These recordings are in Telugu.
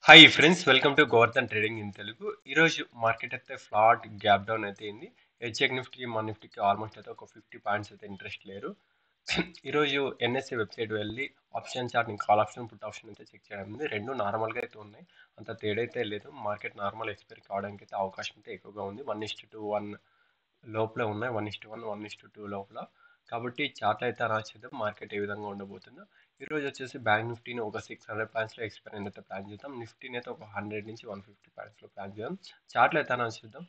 hi friends welcome to Govardhan trading in Telugu ఈరోజు మార్కెట్ అయితే ఫ్లాట్ గ్యాప్ డౌన్ అయితే అయింది హెచ్ఎక్ నిఫ్టీకి మన నిఫ్టీకి ఆల్మోస్ట్ అయితే ఒక ఫిఫ్టీ పాయింట్స్ అయితే ఇంట్రెస్ట్ లేరు ఈరోజు ఎన్ఎస్సి వెబ్సైట్ వెళ్ళి ఆప్షన్ చార్ట్ని కాల్ ఆప్షన్ పుట్ ఆప్షన్ అయితే చెక్ చేయడం ఉంది రెండు నార్మల్గా అయితే ఉన్నాయి అంత తేడైతే లేదు మార్కెట్ నార్మల్ ఎక్స్పైర్ కావడానికి అయితే అవకాశం అయితే ఎక్కువగా ఉంది వన్ ఇస్ట్ టూ వన్ లోపలే ఉన్నాయి one is to one one is to two లోపల కాబట్టి చార్ట్ అయితే రాసేద్దాం మార్కెట్ ఏ విధంగా ఉండబోతుందో ఈరోజు వచ్చేసి బ్యాంక్ నిఫ్టీని ఒక సిక్స్ హండ్రెడ్ పాయింట్స్లో ఎక్స్పైర్ అయితే ప్లాన్ చేద్దాం నిఫ్టీని అయితే ఒక హండ్రెడ్ నుంచి వన్ ఫిఫ్టీ పాయింట్స్లో ప్లాన్ చేద్దాం చార్ట్లో అయితే అనౌన్స్ చేద్దాం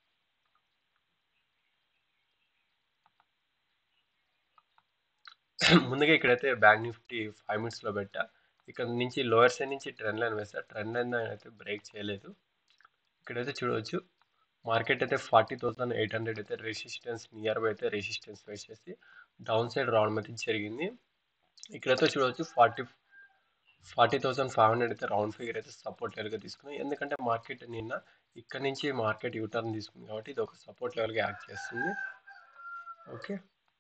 ముందుగా ఇక్కడైతే బ్యాంక్ నిఫ్టీ ఫైవ్ మినిట్స్లో పెట్టా ఇక్కడ నుంచి లోయర్ సైడ్ నుంచి ట్రెండ్ లైన్ వేస్తా ట్రెండ్ లైన్ అయితే బ్రేక్ చేయలేదు ఇక్కడైతే చూడవచ్చు మార్కెట్ అయితే ఫార్టీ థౌసండ్ ఎయిట్ హండ్రెడ్ అయితే రెసిస్టెన్స్ నియర్ బై అయితే రెసిస్టెన్స్ ఫేస్ చేసి డౌన్ సైడ్ రావడం అయితే జరిగింది ఇక్కడైతే చూడవచ్చు forty forty thousand five hundred అయితే రౌండ్ ఫిగర్ అయితే సపోర్ట్ లెవెల్గా తీసుకున్నాం ఎందుకంటే మార్కెట్ నిన్న ఇక్కడ నుంచి మార్కెట్ యూటర్న్ తీసుకుంది కాబట్టి ఇది ఒక సపోర్ట్ లెవెల్గా యాక్ట్ చేస్తుంది okay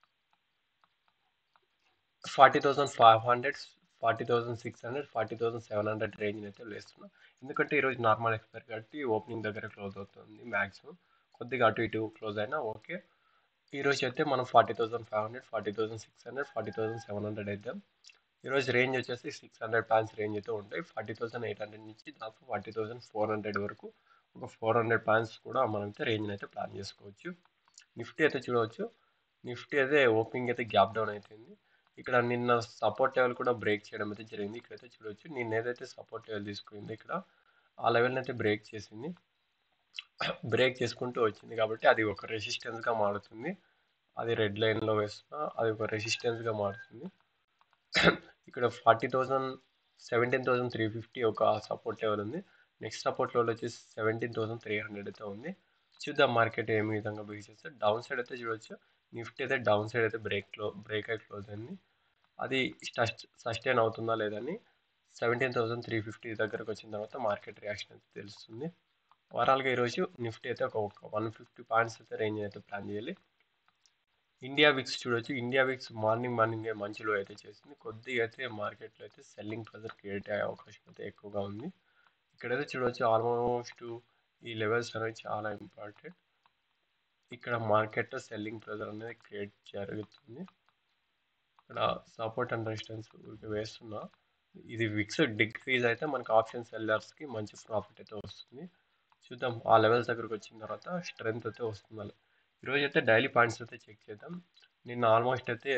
forty thousand five hundred forty thousand six hundred forty thousand seven hundred range అయితే వేస్తున్నాం ఎందుకంటే ఈరోజు నార్మల్ ఎక్స్పైర్ కాబట్టి ఓపెనింగ్ దగ్గర క్లోజ్ అవుతుంది మ్యాక్సిమం కొద్దిగా అటు ఇటు క్లోజ్ అయినా ఓకే ఈరోజు అయితే మనం forty thousand five hundred forty thousand six hundred forty thousand seven hundred అయితే ఈరోజు రేంజ్ వచ్చేసి సిక్స్ హండ్రెడ్ పాయింట్స్ రేంజ్ అయితే ఉంటాయి ఫార్టీ థౌసండ్ ఎయిట్ హండ్రెడ్ నుంచి దాదాపు ఫార్టీ థౌసండ్ ఫోర్ హండ్రెడ్ వరకు ఒక ఫోర్ హండ్రెడ్ పాయింట్స్ కూడా మనమైతే రేంజ్ని అయితే ప్లాన్ చేసుకోవచ్చు నిఫ్టీ అయితే చూడవచ్చు నిఫ్టీ అయితే ఓపెనింగ్ అయితే గ్యాప్ డౌన్ అవుతుంది ఇక్కడ నిన్న సపోర్ట్ లెవెల్ కూడా బ్రేక్ చేయడం అయితే జరిగింది ఇక్కడైతే చూడవచ్చు నిన్న ఏదైతే సపోర్ట్ లెవెల్ తీసుకుంది ఇక్కడ ఆ లెవెల్ని అయితే బ్రేక్ చేసింది బ్రేక్ చేసుకుంటూ వచ్చింది కాబట్టి అది ఒక రెసిస్టెన్స్గా మారుతుంది అది రెడ్ లైన్లో వేస్తున్నా అది ఒక రెసిస్టెన్స్గా మారుతుంది ఇక్కడ forty thousand seventeen thousand three fifty ఒక సపోర్ట్ లెవెల్ ఉంది నెక్స్ట్ సపోర్ట్ లెవెల్ వచ్చేసి సెవెంటీన్ థౌసండ్ త్రీ హండ్రెడ్ అయితే ఉంది చూద్దాం మార్కెట్ ఏ విధంగా బిహేవ్ చేస్తే డౌన్ సైడ్ అయితే చూడవచ్చు నిఫ్టీ అయితే డౌన్ సైడ్ అయితే బ్రేక్లో బ్రేక్ అయి క్లోజ్ అయింది అది సస్టైన్ అవుతుందా లేదని సెవెంటీన్ థౌసండ్ త్రీ ఫిఫ్టీ దగ్గరకు వచ్చిన తర్వాత మార్కెట్ రియాక్షన్ అయితే తెలుస్తుంది ఓవరాల్గా ఈరోజు నిఫ్టీ అయితే ఒక వన్ ఫిఫ్టీ పాయింట్స్ అయితే రేంజ్ అయితే ప్లాన్ చేయాలి ఇండియా విక్స్ చూడొచ్చు ఇండియా విక్స్ మార్నింగ్ మార్నింగే మంచిలో అయితే చేసింది కొద్దిగా అయితే మార్కెట్లో అయితే సెల్లింగ్ ప్రెజర్ క్రియేట్ అయ్యే అవకాశం అయితే ఎక్కువగా ఉంది ఇక్కడైతే చూడవచ్చు ఆల్మోస్ట్ ఈ లెవెల్స్ అనేవి చాలా ఇంపార్టెంట్ ఇక్కడ మార్కెట్లో సెల్లింగ్ ప్రెజర్ అనేది క్రియేట్ జరుగుతుంది ఇక్కడ సపోర్ట్ అండ్ రెసిస్టెన్స్ వేస్తున్నా ఇది విక్స్ డిక్రీజ్ అయితే మనకి ఆప్షన్ సెల్లర్స్కి మంచి ప్రాఫిట్ అయితే వస్తుంది చూద్దాం ఆ లెవెల్స్ దగ్గరకు వచ్చిన తర్వాత స్ట్రెంగ్త్ అయితే వస్తుంది ఈరోజు అయితే డైలీ పాయింట్స్ అయితే చెక్ చేద్దాం నిన్న ఆల్మోస్ట్ అయితే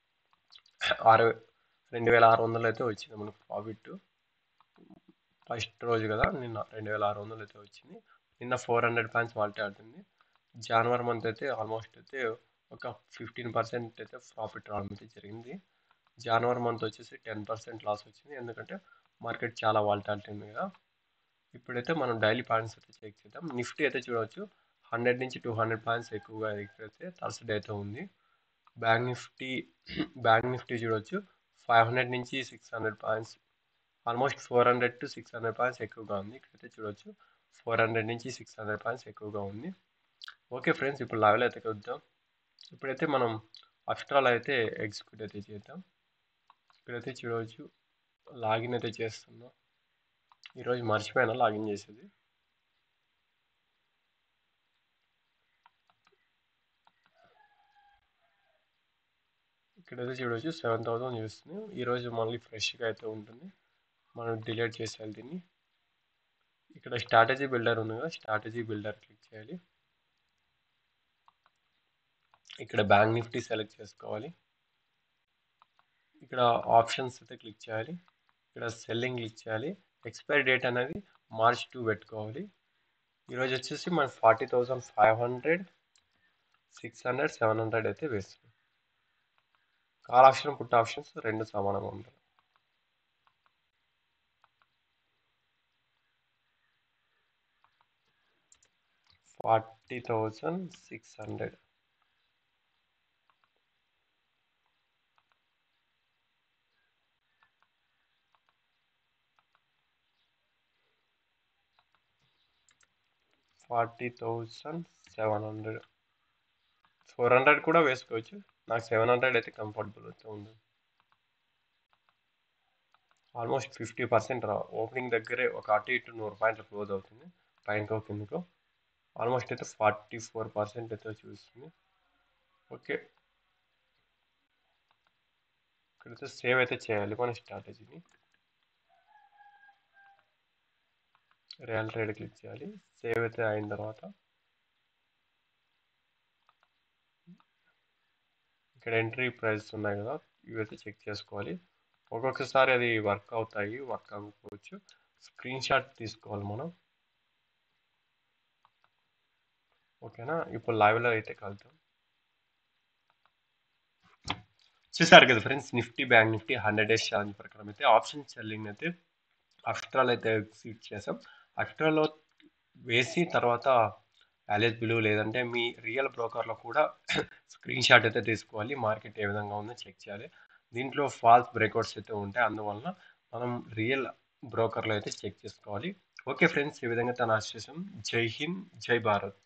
ఆరు రెండు వేల ఆరు వందలు అయితే వచ్చింది మనకు ప్రాఫిట్ ఫస్ట్ రోజు కదా నిన్న రెండు వేల ఆరు వందలు అయితే వచ్చింది నిన్న ఫోర్ హండ్రెడ్ పాయింట్స్ వాల్టీ ఆడుతుంది జనవరి మంత్ అయితే ఆల్మోస్ట్ అయితే ఒక ఫిఫ్టీన్ పర్సెంట్ అయితే ప్రాఫిట్ రావడం అయితే జరిగింది జనవరి మంత్ వచ్చేసి టెన్ పర్సెంట్ లాస్ వచ్చింది ఎందుకంటే మార్కెట్ చాలా వాల్టాలిటీ ఉంది కదా ఇప్పుడైతే మనం డైలీ పాయింట్స్ అయితే చెక్ చేద్దాం నిఫ్టీ అయితే చూడవచ్చు హండ్రెడ్ నుంచి టూ హండ్రెడ్ పాయింట్స్ ఎక్కువగా ఎక్కడైతే థర్స్డే అయితే ఉంది బ్యాంక్ నిఫ్టీ బ్యాంక్ నిఫ్టీ చూడవచ్చు ఫైవ్ హండ్రెడ్ నుంచి six hundred points almost four hundred to six hundred points ఎక్కువగా ఉంది ఇక్కడైతే చూడవచ్చు ఫోర్ హండ్రెడ్ నుంచి సిక్స్ హండ్రెడ్ పాయింట్స్ ఎక్కువగా ఉంది ఓకే ఫ్రెండ్స్ ఇప్పుడు లెవెల్ అయితే చూద్దాం ఇప్పుడైతే మనం అఫ్టర్ అయితే ఎగ్జిక్యూట్ అయితే చేద్దాం ఇక్కడైతే చూడవచ్చు లాగిన్ అయితే చేస్తున్నాం ఈరోజు మర్చిపోయినా లాగిన్ చేసేది ఇక్కడైతే చూడవచ్చు సెవెన్ థౌసండ్ చూస్తుంది ఈరోజు మళ్ళీ ఫ్రెష్గా అయితే ఉంటుంది మనం డిలీట్ చేసేయాలి దీన్ని ఇక్కడ స్ట్రాటజీ బిల్డర్ ఉంది కదా స్ట్రాటజీ బిల్డర్ క్లిక్ చేయాలి ఇక్కడ బ్యాంక్ నిఫ్టీ సెలెక్ట్ చేసుకోవాలి ఇక్కడ ఆప్షన్స్ అయితే క్లిక్ చేయాలి ఇక్కడ సెల్లింగ్ క్లిక్ చేయాలి ఎక్స్పైరీ డేట్ అనేది మార్చ్ టూ పెట్టుకోవాలి ఈరోజు వచ్చేసి మన forty thousand five hundred six hundred seven hundred అయితే వేస్తుంది కాల్ ఆప్షన్ పుట్ ఆప్షన్స్ రెండు సమానంగా ఉంటాయి forty thousand six hundred forty thousand seven hundred four hundred కూడా వేసుకోవచ్చు నాకు సెవెన్ హండ్రెడ్ అయితే కంఫర్టబుల్ అయితే ఉంది ఆల్మోస్ట్ ఫిఫ్టీ పర్సెంట్ రా ఓపెనింగ్ దగ్గరే ఒక అటు ఇటు నూరు పాయింట్లు క్లోజ్ అవుతుంది పైనకో కిందకో ఆల్మోస్ట్ అయితే ఫార్టీ ఫోర్ పర్సెంట్ అయితే చూస్తుంది ఓకే ఇక్కడైతే సేవ్ అయితే చేయాలి మన స్ట్రాటజీని రియల్ ట్రేడ్ క్లిక్ చేయాలి సేవ్ అయితే అయిన తర్వాత ఇక్కడ ఎంట్రీ ప్రైస్ ఉన్నాయి కదా ఇవైతే చెక్ చేసుకోవాలి ఒక్కొక్కసారి అది వర్క్ అవుతాయి వర్క్ అవ్వకపోవచ్చు స్క్రీన్ షాట్ తీసుకోవాలి మనం ఓకేనా ఇప్పుడు లైవ్లో అయితే కలుద్దాం చూసారు కదా friends Nifty bank Nifty hundred days challenge ప్రకారం అయితే ఆప్షన్ సెల్లింగ్ అయితే అస్ట్రాల్ అయితే ఎగ్జిట్ చేసాం అస్ట్రాలో వేసి తర్వాత వ్యాలేజ్ బిలువ లేదంటే మీ రియల్ బ్రోకర్లో కూడా స్క్రీన్ షాట్ అయితే తీసుకోవాలి మార్కెట్ ఏ విధంగా ఉందో చెక్ చేయాలి దీంట్లో ఫాల్స్ బ్రేక్అవుట్స్ అయితే ఉంటాయి అందువలన మనం రియల్ బ్రోకర్లో అయితే చెక్ చేసుకోవాలి ఓకే ఫ్రెండ్స్ ఈ విధంగా తన ఆశిస్తాం జై హింద్ జై భారత్